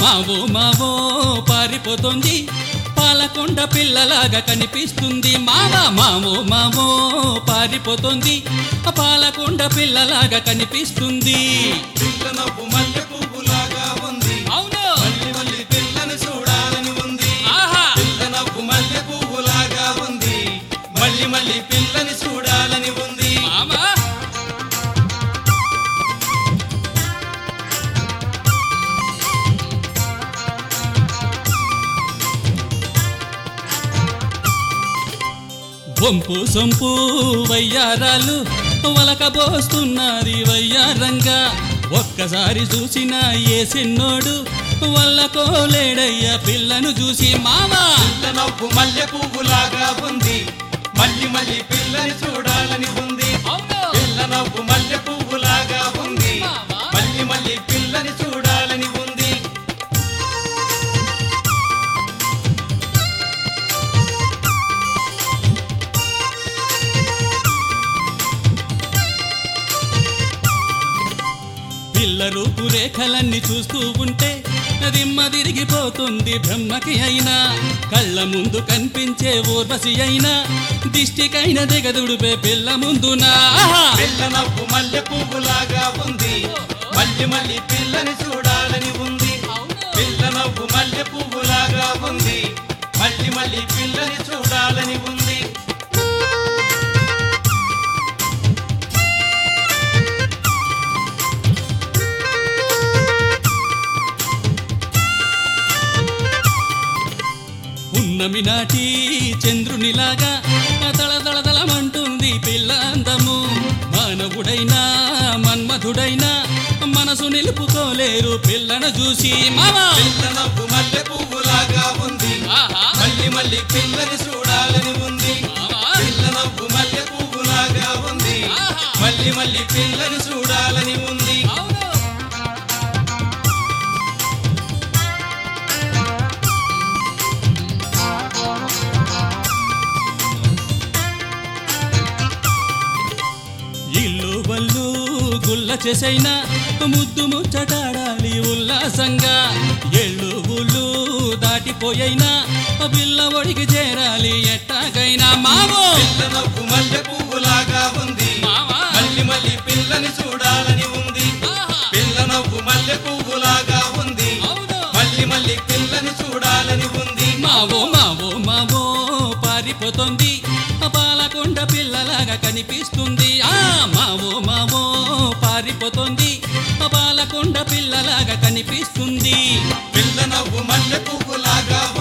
Mao Mao పారిపోతుంది పాలకొండ పిల్లలాగా కనిపిస్తుంది మావా మావో మావో పారిపోతుంది పాలకొండ పిల్లలాగా కనిపిస్తుంది పిల్ల నవ్వు మల్లె పువ్వులాగా ఉంది అవును మళ్ళీ మళ్ళీ పిల్లని చూడాలని ఉంది ఆహా పిల్ల నవ్వు మల్లె పువ్వులాగా ఉంది మళ్ళీ మళ్ళీ పిల్లని చూడాలని ఉంది మామా వంపు సొంపు వయ్యారాలు వలకబోస్తున్నది వయ్యారంగా ఒక్కసారి చూసిన ఏ సిన్నోడు వల్లకోలేడయ్య పిల్లను చూసి మావా పిల్ల నవ్వు మల్లె పువ్వులాగా ఉంది మళ్ళీ మళ్ళీ పిల్లని చూడాలని ఉంది అవును పిల్ల నవ్వు మల్లె పువ్వులాగా ఉంది మావా. మళ్ళీ మళ్ళీ పిల్లని చూడాలని ఉంది పిల్ల రూపురేఖలన్నీ చూస్తూ ఉంటే దిమ్మ తిరిగిపోతుంది బ్రహ్మకి అయినా కళ్ళ ముందు కనిపించే ఊర్వశి అయినా దిష్టికైన దిగదుడిపే పిల్ల ముందునా ఆహా! పిల్ల నవ్వు మల్లె పువ్వులాగా ఉంది మళ్ళీ మళ్ళీ పిల్లని చూడాలని ఉంది పిల్ల నవ్వు మల్లె పువ్వులాగా ఉంది మళ్ళీ మళ్ళీ పిల్లని చూడాలని ఉంది ఉన్నమి నాటి చంద్రునిలాగా తళతళతళమంటుంది పిల్ల అందము మానవుడైనా మన్మధుడైనా మనసు నిలుపుకోలేరు పిల్లను చూసి మావా పిల్ల నవ్వు మల్లె పువ్వులాగా ఉంది ఆహా! మళ్ళీ మళ్ళీ పిల్లని చూడాలని ఉంది మావా! పిల్ల నవ్వు మల్లె పువ్వులాగా ఉంది ఆహా! మళ్ళీ మళ్ళీ పిల్లని చూడాలని ఉంది అవును ఇల్లు వల్లు గుల్ల చేసైనా ముద్దు ముచ్చటాడాలి ఉల్లాసంగా ఎళ్ళు ఊళ్ళు దాటిపోయైనా పిల్ల ఒడికి చేరాలి ఎట్టాగైనా మావో పిల్ల నవ్వు మల్లె పువ్వులాగా ఉంది మావా మళ్ళీ మళ్ళీ పిల్లని చూడాలని ఉంది ఆహా! పిల్ల నవ్వు మల్లె పువ్వులాగా ఉంది అవును మళ్ళీ మళ్ళీ పిల్లని చూడాలని ఉంది మావో మావో మావో పారిపోతుంది పాలకొండ పిల్లలాగా కనిపిస్తుంది ఆ మావో మావో పారిపోతుంది పాలకొండ పిల్లలాగా కనిపిస్తుంది పిల్ల నవ్వు మల్లె పువ్వులాగా